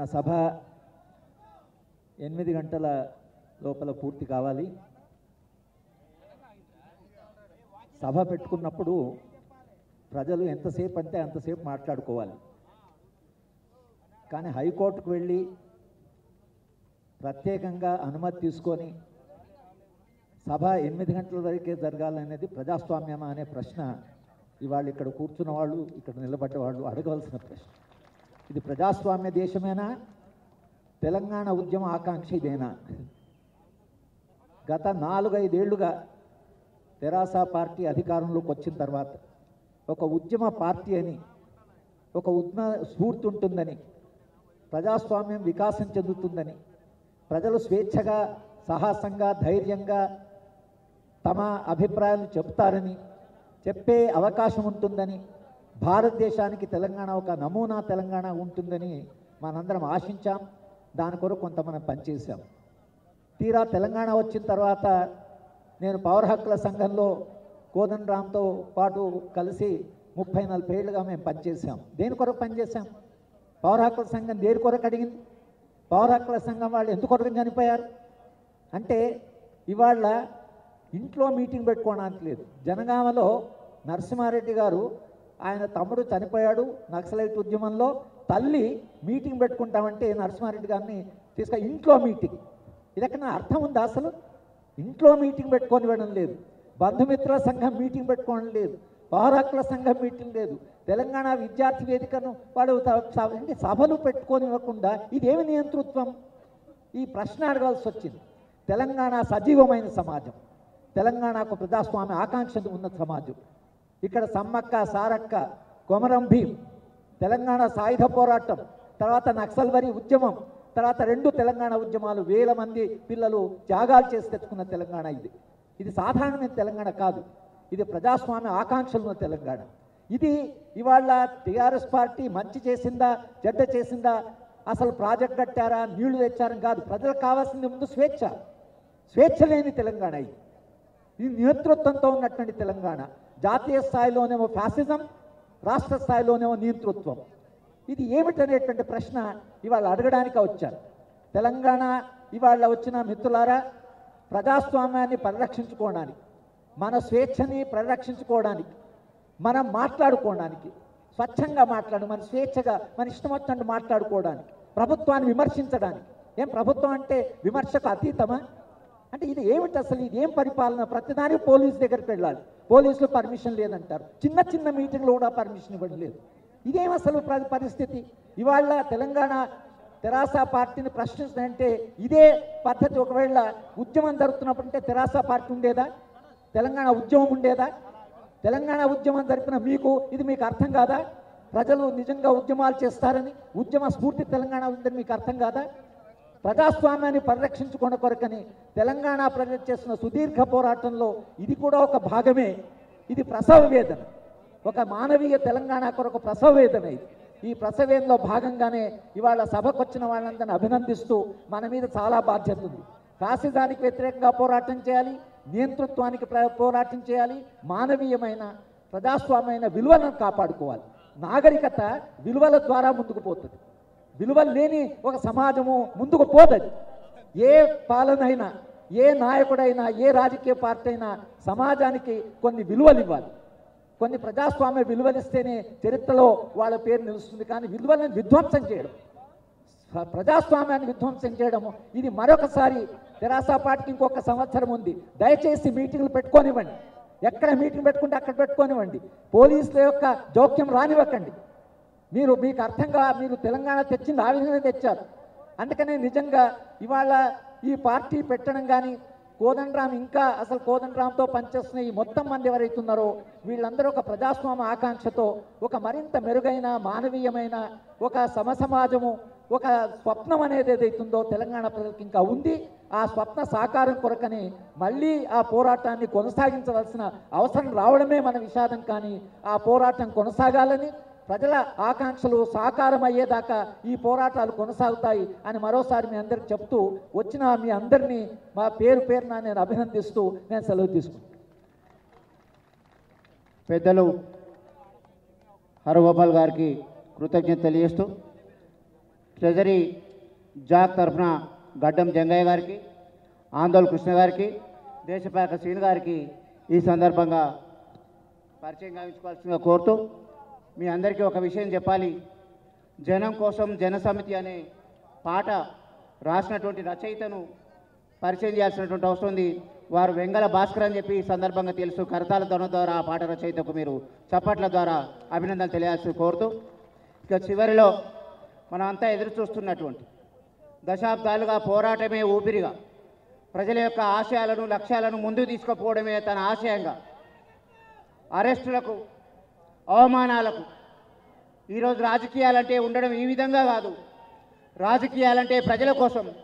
సభ ఎనిమిది గంటల లోపల పూర్తి కావాలి సభ పెట్టుకున్నప్పుడు ప్రజలు ఎంతసేపు అంటే అంతసేపు మాట్లాడుకోవాలి కానీ హైకోర్టుకు వెళ్ళి ప్రత్యేకంగా అనుమతి తీసుకొని సభ ఎనిమిది గంటల వరకే జరగాలనేది ప్రజాస్వామ్యమా అనే ప్రశ్న ఇవాళ ఇక్కడ కూర్చున్న వాళ్ళు ఇక్కడ నిలబడ్డ వాళ్ళు అడగవలసిన ప్రశ్న ఇది ప్రజాస్వామ్య దేశమేనా తెలంగాణ ఉద్యమ ఆకాంక్ష ఇదేనా గత నాలుగైదేళ్లుగా తెరాస పార్టీ అధికారంలోకి వచ్చిన తర్వాత ఒక ఉద్యమ పార్టీ అని ఒక ఉద్యమ స్ఫూర్తి ఉంటుందని ప్రజాస్వామ్యం వికాసం చెందుతుందని ప్రజలు స్వేచ్ఛగా సాహసంగా ధైర్యంగా తమ అభిప్రాయాలు చెప్తారని చెప్పే అవకాశం ఉంటుందని భారతదేశానికి తెలంగాణ ఒక నమూనా తెలంగాణ ఉంటుందని మనందరం ఆశించాం దాని కొరకు కొంత మనం పనిచేశాం తీరా తెలంగాణ వచ్చిన తర్వాత నేను పౌర హక్కుల సంఘంలో కోదన్ రామ్తో పాటు కలిసి ముప్పై నలభై ఏళ్ళుగా మేము పనిచేసాం దేని కొరకు పనిచేసాం పౌర హక్కుల సంఘం దేని కొరకు అడిగింది పౌర హక్కుల సంఘం వాళ్ళు ఎందుకు కొరకు చనిపోయారు అంటే ఇవాళ ఇంట్లో మీటింగ్ పెట్టుకోవడానికి లేదు జనగామలో నరసింహారెడ్డి గారు ఆయన తమ్ముడు చనిపోయాడు నక్సలైట్ ఉద్యమంలో తల్లి మీటింగ్ పెట్టుకుంటామంటే నరసింహారెడ్డి గారిని తీసుక ఇంట్లో మీటింగ్ ఇది ఎక్కడ అర్థం ఉందా అసలు ఇంట్లో మీటింగ్ పెట్టుకొని ఇవ్వడం లేదు బంధుమిత్రుల సంఘం మీటింగ్ పెట్టుకోవడం లేదు పౌర హక్కుల సంఘం మీటింగ్ లేదు తెలంగాణ విద్యార్థి వేదికను వాడు త- స- అంటే సభలు పెట్టుకొని ఇవ్వకుండా ఇదేమి నియంతృత్వం ఈ ప్రశ్న అడగాల్సి వచ్చింది తెలంగాణ సజీవమైన సమాజం తెలంగాణకు ప్రజాస్వామ్య ఆకాంక్ష ఉన్న సమాజం ఇక్కడ సమ్మక్క సారక్క కొమరం భీం తెలంగాణ సాయుధ పోరాటం తర్వాత నక్సల్వరి ఉద్యమం తర్వాత రెండు తెలంగాణ ఉద్యమాలు వేల మంది పిల్లలు త్యాగాలు చేసి తెచ్చుకున్న తెలంగాణ ఇది ఇది సాధారణమైన తెలంగాణ కాదు ఇది ప్రజాస్వామ్య ఆకాంక్షలు ఉన్న తెలంగాణ ఇది ఇవాళ టీఆర్ఎస్ పార్టీ మంచి చేసిందా చెడ్డ చేసిందా అసలు ప్రాజెక్ట్ కట్టారా నీళ్లు తెచ్చారని కాదు ప్రజలకు కావాల్సింది ముందు స్వేచ్ఛ స్వేచ్ఛ లేని తెలంగాణ ఇది ఇది నేతృత్వంతో ఉన్నటువంటి తెలంగాణ జాతీయ స్థాయిలోనేమో ఫ్యాసిజం రాష్ట్ర స్థాయిలోనేమో నియంతృత్వం ఇది ఏమిటనేటువంటి ప్రశ్న ఇవాళ అడగడానికి వచ్చారు తెలంగాణ ఇవాళ వచ్చిన మిత్రులారా ప్రజాస్వామ్యాన్ని పరిరక్షించుకోవడానికి మన స్వేచ్ఛని పరిరక్షించుకోవడానికి మనం మాట్లాడుకోవడానికి స్వచ్ఛంగా మాట్లాడు మన స్వేచ్ఛగా మన ఇష్టం వచ్చినట్టు మాట్లాడుకోవడానికి ప్రభుత్వాన్ని విమర్శించడానికి ఏం ప్రభుత్వం అంటే విమర్శకు అతీతమా అంటే ఇది ఏమిటి అసలు ఇది ఏం పరిపాలన ప్రతిదానికి పోలీస్ దగ్గరికి వెళ్ళాలి పోలీసులు పర్మిషన్ లేదంటారు చిన్న చిన్న మీటింగ్లో కూడా పర్మిషన్ ఇవ్వడం లేదు ఇదేం అసలు ప్ర- పరిస్థితి ఇవాళ తెలంగాణ తెరాస పార్టీని ప్రశ్నిస్తుందంటే ఇదే పద్ధతి ఒకవేళ ఉద్యమం జరుగుతున్నప్పుడు అంటే తెరాస పార్టీ ఉండేదా తెలంగాణ ఉద్యమం ఉండేదా తెలంగాణ ఉద్యమం జరిపిన మీకు ఇది మీకు అర్థం కాదా ప్రజలు నిజంగా ఉద్యమాలు చేస్తారని ఉద్యమ స్ఫూర్తి తెలంగాణ ఉందని మీకు అర్థం కాదా ప్రజాస్వామ్యాన్ని పరిరక్షించుకున్న కొరకని తెలంగాణ ప్రజలు చేస్తున్న సుదీర్ఘ పోరాటంలో ఇది కూడా ఒక భాగమే ఇది ప్రసవ వేదన ఒక మానవీయ తెలంగాణ కొరకు ప్రసవ వేదన ఇది ఈ ప్రసవేదనలో భాగంగానే ఇవాళ సభకు వచ్చిన వాళ్ళందరినీ అభినందిస్తూ మన మీద చాలా బాధ్యత ఉంది ఫ్యాసిజానికి వ్యతిరేకంగా పోరాటం చేయాలి నియంతృత్వానికి ప్ర- పోరాటం చేయాలి మానవీయమైన ప్రజాస్వామ్యమైన విలువలను కాపాడుకోవాలి నాగరికత విలువల ద్వారా ముందుకు పోతుంది విలువలు లేని ఒక సమాజము ముందుకు పోదది ఏ పాలనైనా ఏ నాయకుడైనా ఏ రాజకీయ పార్టీ అయినా సమాజానికి కొన్ని విలువలు ఇవ్వాలి కొన్ని ప్రజాస్వామ్య విలువలు ఇస్తేనే చరిత్రలో వాళ్ళ పేరు నిలుస్తుంది కానీ విలువలను విధ్వంసం చేయడం స్వ- ప్రజాస్వామ్యాన్ని విధ్వంసం చేయడము ఇది మరొకసారి తెరాస పార్టీకి ఇంకొక సంవత్సరం ఉంది దయచేసి మీటింగ్లు పెట్టుకోనివ్వండి ఎక్కడ మీటింగ్ పెట్టుకుంటే అక్కడ పెట్టుకోనివ్వండి పోలీసుల యొక్క జోక్యం రానివ్వకండి మీరు మీకు అర్థంగా మీరు తెలంగాణ తెచ్చింది ఆ విధంగా తెచ్చారు అందుకనే నిజంగా ఇవాళ ఈ పార్టీ పెట్టడం కానీ కోదండరామ్ ఇంకా అసలు కోదండరామ్తో పనిచేస్తున్న ఈ మొత్తం మంది ఎవరైతే ఉన్నారో వీళ్ళందరూ ఒక ప్రజాస్వామ్య ఆకాంక్షతో ఒక మరింత మెరుగైన మానవీయమైన ఒక సమసమాజము ఒక స్వప్నం అనేది ఏదైతుందో తెలంగాణ ప్రజలకు ఇంకా ఉంది ఆ స్వప్న సాకారం కొరకని మళ్ళీ ఆ పోరాటాన్ని కొనసాగించవలసిన అవసరం రావడమే మన విషాదం కానీ ఆ పోరాటం కొనసాగాలని ప్రజల ఆకాంక్షలు సాకారం అయ్యేదాకా ఈ పోరాటాలు కొనసాగుతాయి అని మరోసారి మీ అందరికి చెప్తూ వచ్చిన మీ అందరినీ మా పేరు పేరున నేను అభినందిస్తూ నేను సెలవు తీసుకుంటాను పెద్దలు హరగోపాల్ గారికి కృతజ్ఞత తెలియజేస్తూ ట్రెజరీ జాక్ తరఫున గడ్డం జంగయ్య గారికి ఆందోళన కృష్ణ గారికి దేశపాక శ్రీను గారికి ఈ సందర్భంగా పరిచయం గావించుకోవాల్సిందిగా కోరుతూ మీ అందరికీ ఒక విషయం చెప్పాలి జనం కోసం జనసమితి అనే పాట రాసినటువంటి రచయితను పరిచయం చేయాల్సినటువంటి అవసరం ఉంది వారు వెంగళ భాస్కర్ అని చెప్పి ఈ సందర్భంగా తెలుసు కరతాల ధ్వనం ద్వారా ఆ పాట రచయితకు మీరు చప్పట్ల ద్వారా అభినందనలు తెలియాల్సి కోరుతూ ఇక చివరిలో మనం అంతా ఎదురు చూస్తున్నటువంటి దశాబ్దాలుగా పోరాటమే ఊపిరిగా ప్రజల యొక్క ఆశయాలను లక్ష్యాలను ముందుకు తీసుకుపోవడమే తన ఆశయంగా అరెస్టులకు అవమానాలకు ఈరోజు రాజకీయాలంటే ఉండడం ఈ విధంగా కాదు రాజకీయాలంటే ప్రజల కోసం